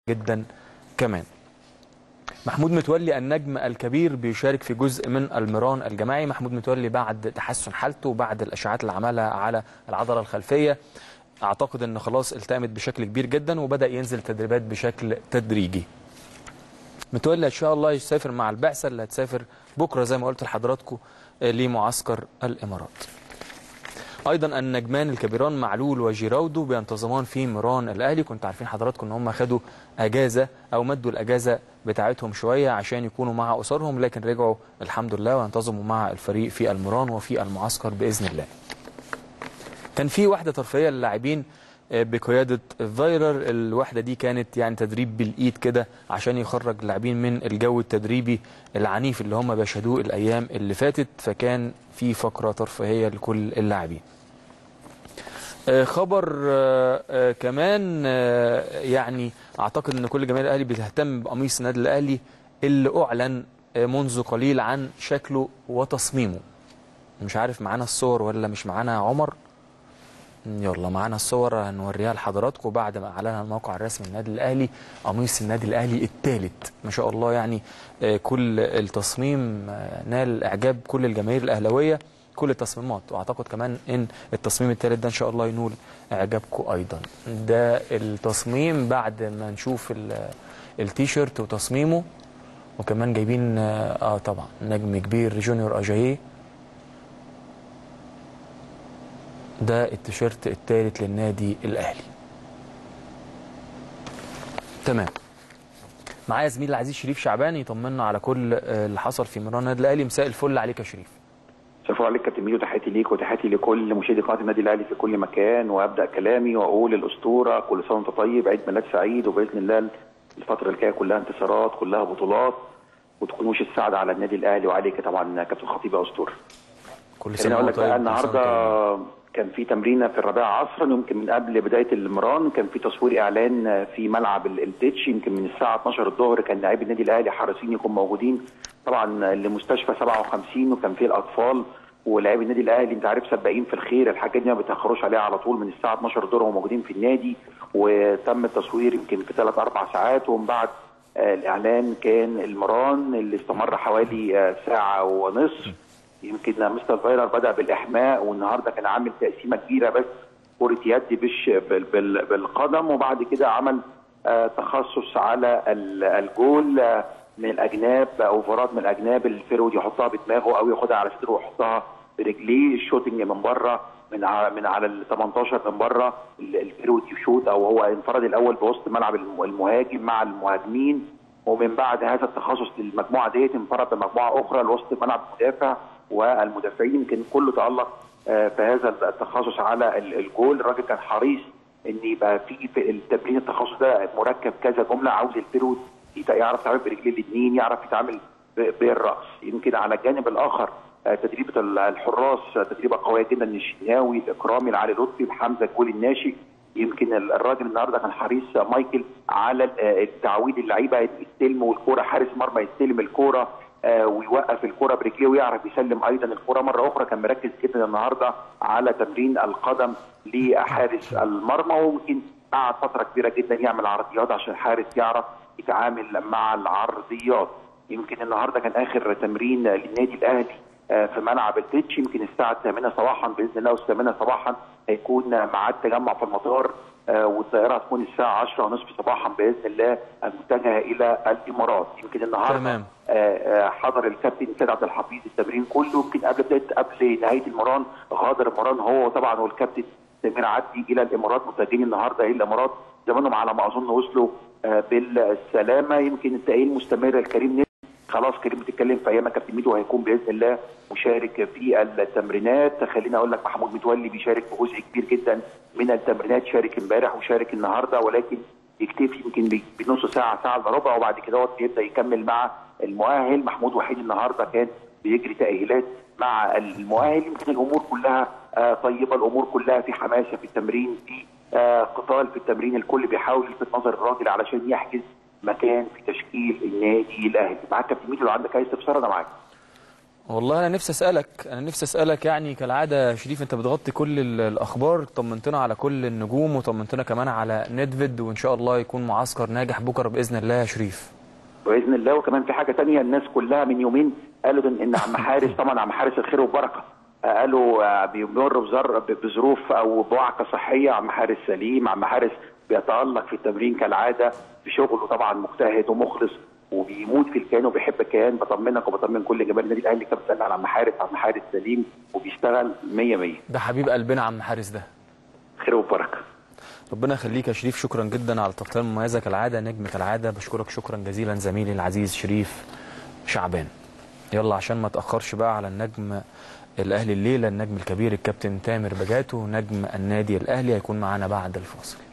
جدا كمان محمود متولي النجم الكبير بيشارك في جزء من المران الجماعي محمود متولي بعد تحسن حالته بعد الاشعاعات اللي عملها على العضله الخلفيه اعتقد ان خلاص التئمت بشكل كبير جدا وبدا ينزل تدريبات بشكل تدريجي متولي ان شاء الله يسافر مع البعثه اللي هتسافر بكره زي ما قلت لحضراتكم لمعسكر الامارات ايضا النجمان الكبيران معلول وجيراودو بينتظمان في ميران الاهلي كنت عارفين حضراتكم ان هم خدوا اجازه او مدوا الاجازه بتاعتهم شويه عشان يكونوا مع اسرهم لكن رجعوا الحمد لله وينتظموا مع الفريق في الميران وفي المعسكر باذن الله كان في وحده ترفيهيه للاعبين بقياده فايرر الوحده دي كانت يعني تدريب بالايد كده عشان يخرج اللاعبين من الجو التدريبي العنيف اللي هم بيشهدوه الايام اللي فاتت فكان في فقره ترفيهيه لكل اللاعبين خبر كمان يعني اعتقد ان كل جماهير الاهلي بتهتم بقميص النادي الاهلي اللي اعلن منذ قليل عن شكله وتصميمه مش عارف معانا الصور ولا مش معانا عمر يلا معانا الصور هنوريها لحضراتكم بعد ما اعلنها الموقع الرسمي للنادي الاهلي قميص النادي الاهلي الثالث ما شاء الله يعني كل التصميم نال اعجاب كل الجماهير الاهلاويه كل التصميمات واعتقد كمان ان التصميم الثالث ده ان شاء الله ينول اعجابكم ايضا ده التصميم بعد ما نشوف التيشيرت وتصميمه وكمان جايبين اه طبعا نجم كبير جونيور اجاييه ده التيشيرت الثالث للنادي الاهلي تمام معايا زميلي العزيز شريف شعبان يطمنا على كل اللي حصل في مران النادي الاهلي مساء الفل عليك يا شريف شكرا عليك كابتن ميدو تحياتي ليك وتحياتي لكل مشاهدي قناه النادي الاهلي في كل مكان وابدا كلامي واقول الاسطوره كل سنه وانت طيب عيد ميلاد سعيد وباذن الله الفتره اللي جايه كلها انتصارات كلها بطولات وتكون وش السعد على النادي الاهلي وعليك طبعا كابتن خطيب يا اسطوره كل سنه وانت طيب النهارده كان في تمرينه في الرابعه عصرا يمكن من قبل بدايه المران كان في تصوير اعلان في ملعب التتش يمكن من الساعه 12 الظهر كان لاعبي النادي الاهلي حريصين يكونوا موجودين طبعا لمستشفى 57 وكان في الاطفال ولاعبي النادي الاهلي انت عارف سباقين في الخير الحاجات دي ما بيتاخروش عليها على طول من الساعه 12 الظهر وهم موجودين في النادي وتم التصوير يمكن في ثلاث اربع ساعات ومن بعد الاعلان كان المران اللي استمر حوالي ساعه ونصف يمكن مستر فايرر بدا بالاحماء والنهارده كان عامل تقسيمه كبيره بس كره يد بش بالقدم وبعد كده عمل تخصص على الجول من الاجناب اوفرات من الاجناب الفيرود يحطها بدماغه او ياخدها على صدره ويحطها برجليه الشوتنج من بره من على من على ال 18 من بره الفيرود يشوت او هو انفرد الاول بوسط ملعب المهاجم مع المهاجمين ومن بعد هذا التخصص للمجموعه ديت انفرد بمجموعه اخرى لوسط ملعب المدافع والمدافعين يمكن كله تالق في هذا التخصص على الجول الراجل كان حريص ان يبقى في في التمرين التخصص ده مركب كذا جمله عاوز الفيرود يعرف يتعامل برجليه الاثنين يعرف يتعامل بالراس يمكن على الجانب الاخر تدريبه الحراس تدريبه قويه جدا للشناوي الاكرامي لعلي لطفي بحمزه الجول الناشئ يمكن الراجل النهارده كان حريص مايكل على تعويد اللعيبه يستلموا الكوره حارس مرمى يستلم الكوره آه ويوقف الكره برجليه ويعرف يسلم ايضا الكره مره اخرى كان مركز جدا النهارده على تمرين القدم لحارس المرمى ويمكن قعد فتره كبيره جدا يعمل عرضيات عشان الحارس يعرف يتعامل مع العرضيات يمكن النهارده كان اخر تمرين للنادي الاهلي آه في ملعب التتش يمكن الساعه 8 صباحا باذن الله والثامنه صباحا هيكون ميعاد تجمع في المطار آه والطائره هتكون الساعه 10 ونصف صباحا باذن الله المتجهه الى الامارات يمكن النهارده تمام. آه حضر الكابتن سيد عبد الحفيظ التمرين كله يمكن قبل بدايه قبل نهايه المران غادر المران هو طبعا والكابتن سمير عدلي الى الامارات متجهين النهارده الى الامارات زمانهم على ما اظن وصلوا آه بالسلامه يمكن التاهيل مستمر الكريم نت خلاص كريم بتتكلم في ايام كابتن ميدو هيكون باذن الله مشارك في التمرينات خليني اقول لك محمود متولي بيشارك في جزء كبير جدا من التمرينات شارك امبارح وشارك النهارده ولكن يكتفي يمكن بنص ساعه ساعه الا ربع وبعد كده بيبدا يكمل مع المؤهل محمود وحيد النهارده كان بيجري تاهيلات مع المؤهل يمكن الامور كلها آه طيبه الامور كلها في حماسه في التمرين في آه قتال في التمرين الكل بيحاول يلفت نظر الراجل علشان يحجز مكان في تشكيل النادي الاهلي معاك كابتن ميدو لو عندك اي استفسار انا معاك والله انا نفسي اسالك انا نفسي اسالك يعني كالعاده يا شريف انت بتغطي كل ال- الاخبار طمنتنا على كل النجوم وطمنتنا كمان على ندفيد وان شاء الله يكون معسكر ناجح بكره باذن الله يا شريف باذن الله وكمان في حاجه تانية الناس كلها من يومين قالوا ان إن عم حارس طبعا عم حارس الخير والبركه آه، قالوا آه، بيمر بزر- بظروف او بوعكه صحيه عم حارس سليم عم حارس بيتالق في التمرين كالعاده في شغله طبعا مجتهد ومخلص وبيموت في الكيان وبيحب الكيان بطمنك وبطمن كل جماهير النادي الاهلي كابتن بتسال على عم حارس عم حارس سليم وبيشتغل 100 100 ده حبيب قلبنا عم حارس ده خير وبركه ربنا يخليك يا شريف شكرا جدا على التغطيه المميزه كالعاده نجم كالعاده بشكرك شكرا جزيلا زميلي العزيز شريف شعبان يلا عشان ما تاخرش بقى على النجم الاهلي الليله النجم الكبير الكابتن تامر بجاتو نجم النادي الاهلي هيكون معانا بعد الفاصل